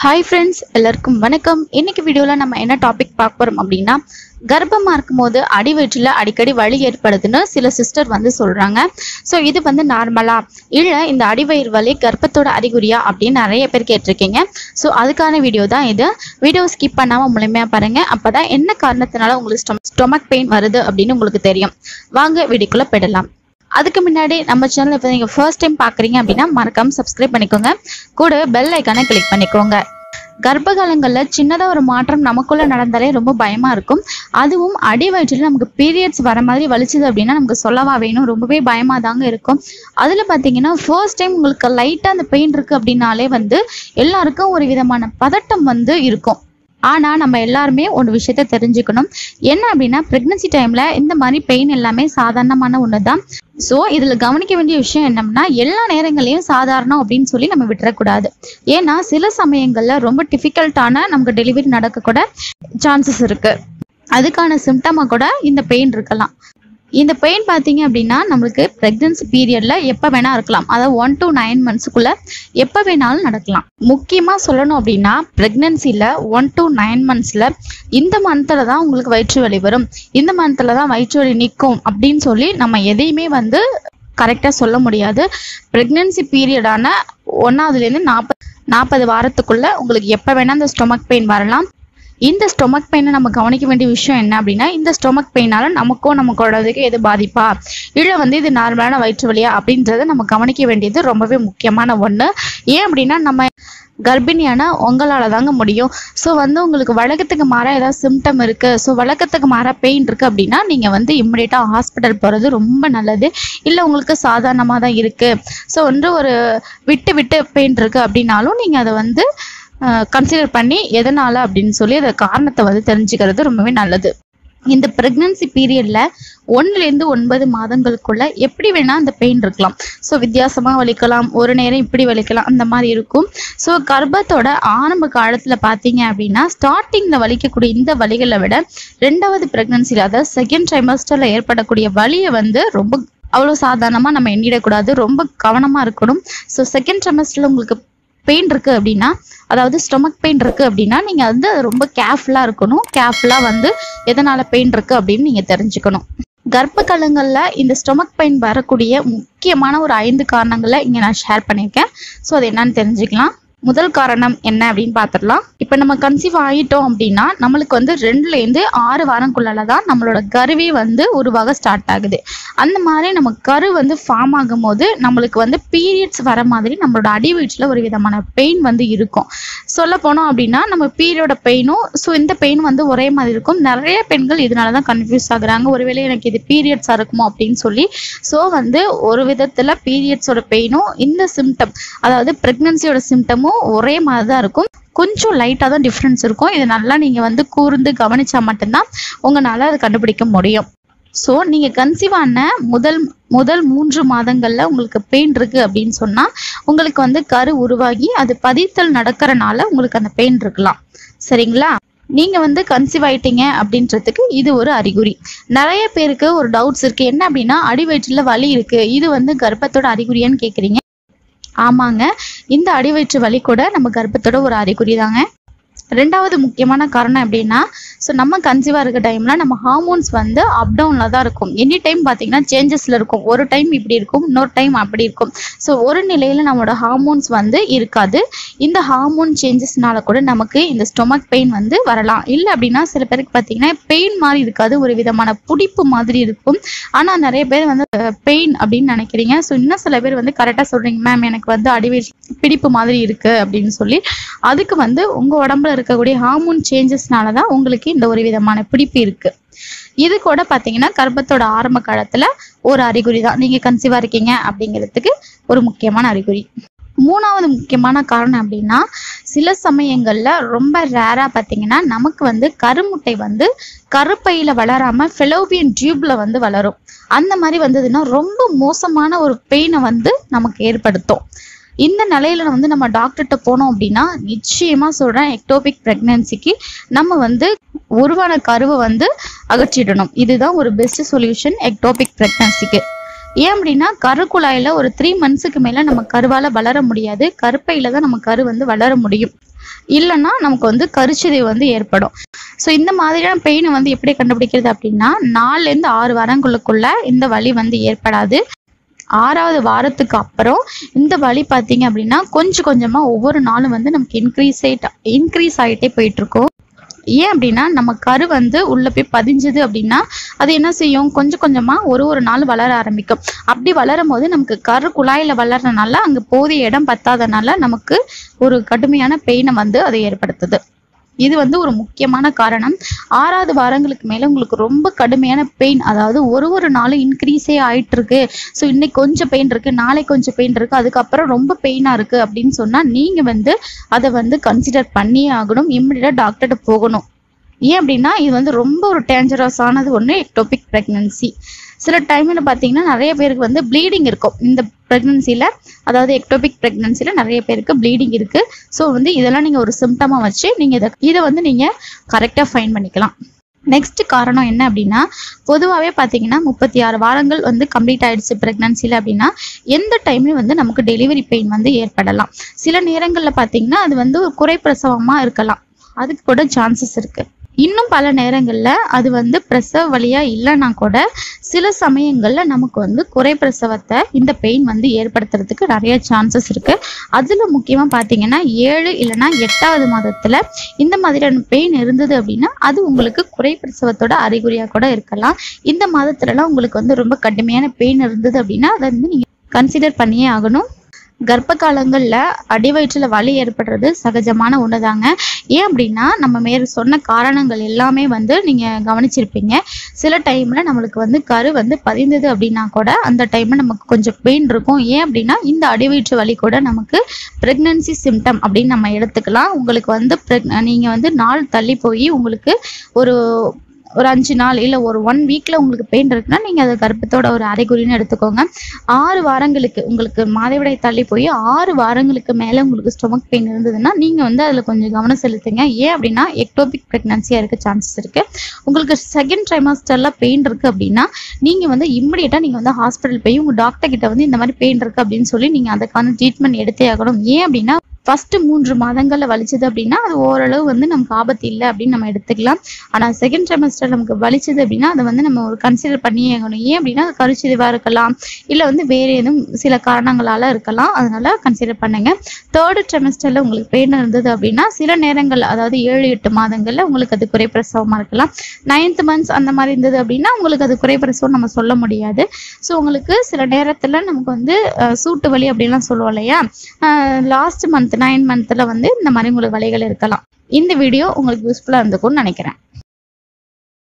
hi friends எல்லாருக்கும் வணக்கம் இன்னைக்கு வீடியோவில் நம்ம என்ன டாபிக் பார்க்க போகிறோம் அப்படின்னா கர்ப்பமாக இருக்கும்போது அடி வயிற்றில் அடிக்கடி வலி ஏற்படுதுன்னு சில சிஸ்டர் வந்து சொல்கிறாங்க ஸோ இது வந்து நார்மலா இல்லை இந்த அடிவயிறு வலி கர்ப்பத்தோட அறிகுறியா அப்படின்னு நிறைய பேர் கேட்டிருக்கீங்க ஸோ அதுக்கான வீடியோ தான் இது வீடியோ ஸ்கிப் பண்ணாமல் முழுமையாக பாருங்கள் அப்போ தான் என்ன காரணத்தினால உங்களுக்கு ஸ்டொமக் பெயின் வருது அப்படின்னு உங்களுக்கு தெரியும் வாங்க வீடியோக்குள்ளே போயிடலாம் அதுக்கு முன்னாடி நம்ம சேனல் இப்போ நீங்கள் ஃபர்ஸ்ட் டைம் பார்க்குறீங்க அப்படின்னா மறக்காம சப்ஸ்கிரைப் பண்ணிக்கோங்க கூட பெல் ஐக்கானை கிளிக் பண்ணிக்கோங்க கர்ப்ப காலங்களில் சின்னதாக ஒரு மாற்றம் நமக்குள்ள நடந்தாலே ரொம்ப பயமா இருக்கும் அதுவும் அடி வயிற்றில் நமக்கு பீரியட்ஸ் வர மாதிரி வலிச்சுது அப்படின்னா நமக்கு சொல்லவா வேணும் ரொம்பவே பயமா தாங்க இருக்கும் அதில் பார்த்தீங்கன்னா ஃபர்ஸ்ட் டைம் உங்களுக்கு லைட்டாக அந்த பெயின் இருக்கு அப்படின்னாலே வந்து எல்லாருக்கும் ஒரு விதமான பதட்டம் வந்து இருக்கும் ஆனா நம்ம எல்லாருமே ஒரு விஷயத்த தெரிஞ்சுக்கணும் என்ன அப்படின்னா பிரெக்னன்சி டைம்ல இந்த மாதிரி பெயின் எல்லாமே சாதாரணமான ஒன்று தான் ஸோ இதில் கவனிக்க வேண்டிய விஷயம் என்னம்னா எல்லா நேரங்களையும் சாதாரணம் அப்படின்னு சொல்லி நம்ம விட்டுறக்கூடாது ஏன்னா சில சமயங்களில் ரொம்ப டிஃபிகல்ட்டான நமக்கு டெலிவரி நடக்க கூட சான்சஸ் இருக்கு அதுக்கான சிம்டமாக கூட இந்த பெயின் இருக்கலாம் இந்த பெயின் பார்த்தீங்க அப்படின்னா நம்மளுக்கு ப்ரெக்னன்சி பீரியட்ல எப்போ வேணா இருக்கலாம் அதாவது ஒன் டு நைன் மந்த்ஸுக்குள்ள எப்போ வேணாலும் நடக்கலாம் முக்கியமாக சொல்லணும் அப்படின்னா ப்ரெக்னன்சியில் ஒன் டு நைன் மந்த்ஸில் இந்த மந்தில் தான் உங்களுக்கு வயிற்று வலி வரும் இந்த மந்தில் தான் வயிற்று வலி நிற்கும் அப்படின்னு சொல்லி நம்ம எதையுமே வந்து கரெக்டாக சொல்ல முடியாது ப்ரெக்னன்சி பீரியடான ஒன்றாவதுலேருந்து நாற்பது நாற்பது வாரத்துக்குள்ள உங்களுக்கு எப்போ வேணால் இந்த ஸ்டொமக் பெயின் வரலாம் இந்த ஸ்டொமக் பெயினை நம்ம கவனிக்க வேண்டிய விஷயம் என்ன அப்படின்னா இந்த ஸ்டொமக் பெயினால நமக்கோ நம்ம குழந்தைக்கு எது பாதிப்பா இல்லை வந்து இது நார்மலான வயிற்று வலியா அப்படின்றத நம்ம கவனிக்க வேண்டியது ரொம்பவே முக்கியமான ஒன்று ஏன் அப்படின்னா நம்ம கர்ப்பிணியான உங்களால் தாங்க முடியும் ஸோ வந்து உங்களுக்கு வழக்கத்துக்கு மாற ஏதாவது சிம்டம் இருக்குது ஸோ வழக்கத்துக்கு மாற பெயின் இருக்குது அப்படின்னா நீங்கள் வந்து இம்மிடியட்டாக ஹாஸ்பிட்டல் போகிறது ரொம்ப நல்லது இல்லை உங்களுக்கு சாதாரணமாக தான் இருக்குது ஸோ வந்து ஒரு விட்டு விட்டு பெயின் இருக்குது அப்படின்னாலும் நீங்கள் அதை வந்து கன்சிடர் பண்ணி எதனால் அப்படின்னு சொல்லி அதை காரணத்தை வந்து தெரிஞ்சுக்கிறது ரொம்பவே நல்லது இந்த ப்ரெக்னன்சி பீரியடில் ஒன்றுலேருந்து ஒன்பது மாதங்களுக்குள்ள எப்படி வேணால் அந்த பெயின் இருக்கலாம் ஸோ வித்தியாசமாக வலிக்கலாம் ஒரு நேரம் இப்படி வலிக்கலாம் அந்த மாதிரி இருக்கும் ஸோ கர்ப்பத்தோட ஆரம்ப காலத்தில் பார்த்தீங்க அப்படின்னா ஸ்டார்டிங்கில் வலிக்கக்கூடிய இந்த வலிகளை விட ரெண்டாவது ப்ரெக்னன்சியில் அதாவது செகண்ட் ட்ரைமஸ்டரில் ஏற்படக்கூடிய வலியை வந்து ரொம்ப அவ்வளோ சாதாரணமாக நம்ம எண்ணிடக்கூடாது ரொம்ப கவனமாக இருக்கணும் ஸோ செகண்ட் ட்ரைமஸ்டரில் உங்களுக்கு பெயின் இருக்கு அப்படின்னா அதாவது ஸ்டொமக் பெயின் இருக்கு அப்படின்னா நீங்க வந்து ரொம்ப கேர்ஃபுல்லா இருக்கணும் கேர்ஃபுல்லா வந்து எதனால பெயின் இருக்கு அப்படின்னு நீங்க தெரிஞ்சுக்கணும் கர்ப்ப காலங்கள்ல இந்த ஸ்டொமக் பெயின் வரக்கூடிய முக்கியமான ஒரு ஐந்து காரணங்களை இங்க நான் ஷேர் பண்ணியிருக்கேன் ஸோ அது என்னன்னு தெரிஞ்சுக்கலாம் முதல் காரணம் என்ன அப்படின்னு பார்த்துடலாம் இப்போ நம்ம கன்சீவ் ஆகிட்டோம் அப்படின்னா நம்மளுக்கு வந்து ரெண்டுலேருந்து ஆறு வாரங்குள்ளால தான் நம்மளோட கருவே வந்து உருவாக ஸ்டார்ட் ஆகுது அந்த மாதிரி நம்ம கரு வந்து ஃபார்ம் ஆகும்போது நம்மளுக்கு வந்து பீரியட்ஸ் வர மாதிரி நம்மளோட அடி வயிற்றில் ஒரு விதமான பெயின் வந்து இருக்கும் சொல்ல போனோம் அப்படின்னா நம்ம பீரியடோட பெயினும் ஸோ இந்த பெயின் வந்து ஒரே மாதிரி இருக்கும் நிறைய பெண்கள் இதனால தான் கன்ஃபியூஸ் ஆகுறாங்க ஒருவேளை எனக்கு இது பீரியட்ஸாக இருக்குமோ அப்படின்னு சொல்லி ஸோ வந்து ஒரு விதத்தில் பீரியட்ஸோட பெயினும் இந்த சிம்டம் அதாவது ப்ரெக்னன்சியோட சிம்டமும் ஒரே மாதிரி தான் இருக்கும் கொஞ்சம் லைட்டாக தான் டிஃப்ரென்ஸ் இருக்கும் இதை நல்லா நீங்கள் வந்து கூர்ந்து கவனிச்சா மட்டும்தான் உங்களால் அதை கண்டுபிடிக்க முடியும் ஸோ நீங்கள் கன்சீவ் ஆன முதல் முதல் மூன்று மாதங்களில் உங்களுக்கு பெயின் இருக்குது அப்படின்னு சொன்னால் உங்களுக்கு வந்து கரு உருவாகி அது பதித்தல் நடக்கிறனால உங்களுக்கு அந்த பெயின் இருக்கலாம் சரிங்களா நீங்கள் வந்து கன்சீவ் ஆயிட்டீங்க அப்படின்றதுக்கு இது ஒரு அறிகுறி நிறைய பேருக்கு ஒரு டவுட்ஸ் இருக்குது என்ன அப்படின்னா அடி வயிற்றில் வலி இருக்குது இது வந்து கர்ப்பத்தோட அறிகுறியான்னு கேட்குறீங்க ஆமாங்க இந்த அடிவயிற்று வலி கூட நம்ம கர்ப்பத்தோட ஒரு அறிகுறி தாங்க ரெண்டாவது முக்கியமான காரணம் எப்படின்னா ஸோ நம்ம கன்சீவாக இருக்க டைமில் நம்ம ஹார்மோன்ஸ் வந்து அப் டவுனில் தான் இருக்கும் எனி டைம் பார்த்தீங்கன்னா சேஞ்சஸில் இருக்கும் ஒரு டைம் இப்படி இருக்கும் இன்னொரு டைம் அப்படி இருக்கும் ஸோ ஒரு நிலையில் நம்மளோட ஹார்மோன்ஸ் வந்து இருக்காது இந்த ஹார்மோன் சேஞ்சஸ்னால கூட நமக்கு இந்த ஸ்டொமக் பெயின் வந்து வரலாம் இல்லை அப்படின்னா சில பேருக்கு பார்த்தீங்கன்னா பெயின் மாதிரி இருக்காது ஒரு விதமான புடிப்பு மாதிரி இருக்கும் ஆனால் நிறைய பேர் வந்து பெயின் அப்படின்னு நினைக்கிறீங்க ஸோ இன்னும் சில பேர் வந்து கரெக்டாக சொல்கிறீங்க மேம் எனக்கு வந்து அடிவயிற்று பிடிப்பு மாதிரி இருக்குது அப்படின்னு சொல்லி அதுக்கு வந்து உங்கள் உடம்புல இருக்கக்கூடிய ஹார்மோன் சேஞ்சஸ்னால தான் உங்களுக்கு இந்த ஒரு விதமான பிடிப்பு இருக்கு இது கூட பார்த்தீங்கன்னா கர்ப்பத்தோட ஆரம்ப காலத்தில் ஒரு அறிகுறி தான் நீங்கள் கன்சீவாக இருக்கீங்க அப்படிங்கிறதுக்கு ஒரு முக்கியமான அறிகுறி மூணாவது முக்கியமான காரணம் அப்படின்னா சில சமயங்களில் ரொம்ப ரேராக பார்த்தீங்கன்னா நமக்கு வந்து கருமுட்டை வந்து கருப்பையில் வளராமல் ஃபெலோபியன் டியூப்ல வந்து வளரும் அந்த மாதிரி வந்ததுன்னா ரொம்ப மோசமான ஒரு பெயினை வந்து நமக்கு ஏற்படுத்தும் இந்த நிலையில வந்து நம்ம டாக்டர்கிட்ட போனோம் அப்படின்னா நிச்சயமா சொல்றேன் எக்டோபிக் பிரெக்னன்சிக்கு நம்ம வந்து உருவான கருவை வந்து அகற்றிடணும் இதுதான் ஒரு பெஸ்ட் சொல்யூஷன் எக்டோபிக் பிரெக்னன்சிக்கு ஏன் அப்படின்னா கருக்குழாயில ஒரு த்ரீ மந்த்ஸுக்கு மேல நம்ம கருவால வளர முடியாது கருப்பையில தான் நம்ம கரு வந்து வளர முடியும் இல்லைன்னா நமக்கு வந்து கருச்சிதைவு வந்து ஏற்படும் ஸோ இந்த மாதிரியான பெயினை வந்து எப்படி கண்டுபிடிக்கிறது அப்படின்னா நாலுலேருந்து ஆறு வாரங்களுக்குள்ள இந்த வலி வந்து ஏற்படாது ஆறாவது வாரத்துக்கு அப்புறம் இந்த வலி பார்த்தீங்க அப்படின்னா கொஞ்சம் கொஞ்சமாக ஒவ்வொரு நாளும் வந்து நமக்கு இன்க்ரீஸ் ஆகிட்டு இன்க்ரீஸ் ஆகிட்டே போயிட்டு இருக்கும் ஏன் அப்படின்னா நம்ம கரு வந்து உள்ள போய் பதிஞ்சுது அப்படின்னா அது என்ன செய்யும் கொஞ்சம் கொஞ்சமா ஒரு ஒரு நாள் வளர ஆரம்பிக்கும் அப்படி வளரும் போது நமக்கு கரு குழாயில வளர்றதுனால அங்க போதிய இடம் பத்தாதனால நமக்கு ஒரு கடுமையான பெயினை வந்து அதை ஏற்படுத்துது இது வந்து ஒரு முக்கியமான காரணம் ஆறாவது வாரங்களுக்கு மேல உங்களுக்கு ரொம்ப கடுமையான பெயின் அதாவது ஒரு ஒரு நாளும் இன்க்ரீஸே ஆயிட்டு இருக்கு ஸோ இன்னைக்கு கொஞ்சம் பெயின் இருக்கு நாளைக்கு கொஞ்சம் பெயின் இருக்கு அதுக்கப்புறம் ரொம்ப பெயினா இருக்கு அப்படின்னு சொன்னா நீங்க வந்து அதை வந்து கன்சிடர் பண்ணியே ஆகணும் இம்மிடியா டாக்டர்கிட்ட போகணும் ஏன் அப்படின்னா இது வந்து ரொம்ப ஒரு டேஞ்சரஸானது ஒன்று எக்டோபிக் ப்ரெக்னன்சி சில டைமில் பார்த்தீங்கன்னா நிறைய பேருக்கு வந்து ப்ளீடிங் இருக்கும் இந்த ப்ரெக்னன்சியில் அதாவது எக்டோபிக் ப்ரெக்னன்சியில் நிறைய பேருக்கு ப்ளீடிங் இருக்குது ஸோ வந்து இதெல்லாம் நீங்கள் ஒரு சிம்டமாக வச்சு நீங்கள் இதை இதை வந்து நீங்கள் கரெக்டாக ஃபைன் பண்ணிக்கலாம் நெக்ஸ்ட் காரணம் என்ன அப்படின்னா பொதுவாகவே பார்த்தீங்கன்னா முப்பத்தி ஆறு வாரங்கள் வந்து கம்ப்ளீட் ஆயிடுச்சு ப்ரெக்னன்சியில் அப்படின்னா எந்த டைம்லையும் வந்து நமக்கு டெலிவரி பெயின் வந்து ஏற்படலாம் சில நேரங்களில் பார்த்தீங்கன்னா அது வந்து ஒரு குறைப்பிரசவமாக இருக்கலாம் அதுக்கு கூட சான்சஸ் இருக்குது இன்னும் பல நேரங்களில் அது வந்து பிரசவ வழியா இல்லைன்னா கூட சில சமயங்களில் நமக்கு வந்து குறை பிரசவத்தை இந்த பெயின் வந்து ஏற்படுத்துறதுக்கு நிறைய சான்சஸ் இருக்கு அதில் முக்கியமாக பார்த்தீங்கன்னா ஏழு இல்லைன்னா எட்டாவது மாதத்தில் இந்த மாதிரியான பெயின் இருந்தது அப்படின்னா அது உங்களுக்கு குறை பிரசவத்தோட அறிகுறியாக கூட இருக்கலாம் இந்த மாதத்துலலாம் உங்களுக்கு வந்து ரொம்ப கடுமையான பெயின் இருந்தது அப்படின்னா அதை வந்து நீங்கள் கன்சிடர் பண்ணியே ஆகணும் கர்ப்ப காலங்களில் அடிவயிற்றில் வலி ஏற்படுறது சகஜமான ஒன்றுதாங்க ஏன் அப்படின்னா நம்ம மேல் சொன்ன காரணங்கள் எல்லாமே வந்து நீங்கள் கவனிச்சிருப்பீங்க சில டைமில் நம்மளுக்கு வந்து கரு வந்து பதிந்தது அப்படின்னா கூட அந்த டைமில் நமக்கு கொஞ்சம் பெயின் இருக்கும் ஏன் அப்படின்னா இந்த அடிவயிற்று வலி கூட நமக்கு ப்ரெக்னன்சி சிம்டம் அப்படின்னு நம்ம எடுத்துக்கலாம் உங்களுக்கு வந்து நீங்கள் வந்து நாள் தள்ளி போய் உங்களுக்கு ஒரு ஒரு அஞ்சு நாள் இல்லை ஒரு ஒன் வீக்கில் உங்களுக்கு பெயின் இருக்குன்னா நீங்கள் அதை கர்ப்பத்தோட ஒரு அறிகுறின்னு எடுத்துக்கோங்க ஆறு வாரங்களுக்கு உங்களுக்கு மாதவிடாய் தள்ளி போய் ஆறு வாரங்களுக்கு மேலே உங்களுக்கு ஸ்டொமக் பெயின் இருந்ததுன்னா நீங்கள் வந்து அதில் கொஞ்சம் கவனம் செலுத்துங்க ஏன் அப்படின்னா எக்டோபிக் ப்ரெக்னன்சியாக இருக்க சான்சஸ் இருக்குது உங்களுக்கு செகண்ட் ட்ரைமாஸ்டரில் பெயின் இருக்குது அப்படின்னா நீங்கள் வந்து இம்மிடியட்டாக நீங்கள் வந்து ஹாஸ்பிட்டல் போய் உங்கள் டாக்டர் கிட்ட வந்து இந்த மாதிரி பெயின் இருக்குது அப்படின்னு சொல்லி நீங்கள் அதுக்கான ட்ரீட்மெண்ட் எடுத்தே ஆகணும் ஏன் அப்படின்னா ஃபர்ஸ்ட் மூன்று மாதங்கள்ல வலிச்சது அப்படின்னா அது ஓரளவு வந்து நமக்கு ஆபத்து இல்லை அப்படின்னு நம்ம எடுத்துக்கலாம் ஆனா செகண்ட் செமஸ்டர் நமக்கு வலிச்சது அப்படின்னா அதை வந்து நம்ம ஒரு கன்சிடர் பண்ணியே ஆகணும் ஏன் அப்படின்னா அது கருச்சிதைவா இருக்கலாம் இல்ல வந்து வேற எதுவும் சில காரணங்களால இருக்கலாம் அதனால கன்சிடர் பண்ணுங்க தேர்டு செமஸ்டர்ல உங்களுக்கு பெயின் இருந்தது அப்படின்னா சில நேரங்கள் அதாவது ஏழு எட்டு மாதங்கள்ல உங்களுக்கு அது குறைப்பிரசவமா இருக்கலாம் நைன்த் மந்த்ஸ் அந்த மாதிரி இருந்தது அப்படின்னா உங்களுக்கு அது குறைப்பிரசவம் நம்ம சொல்ல முடியாது ஸோ உங்களுக்கு சில நேரத்துல நமக்கு வந்து அஹ், சூட்டு வலி அப்படிலாம் சொல்லுவோம் இல்லையா லாஸ்ட் மந்த் நைன் மந்த்தில் வந்து இந்த மாதிரி உங்களுக்கு வலிகள் இருக்கலாம் இந்த வீடியோ உங்களுக்கு யூஸ்ஃபுல்லாக இருந்திருக்கும்னு நினைக்கிறேன்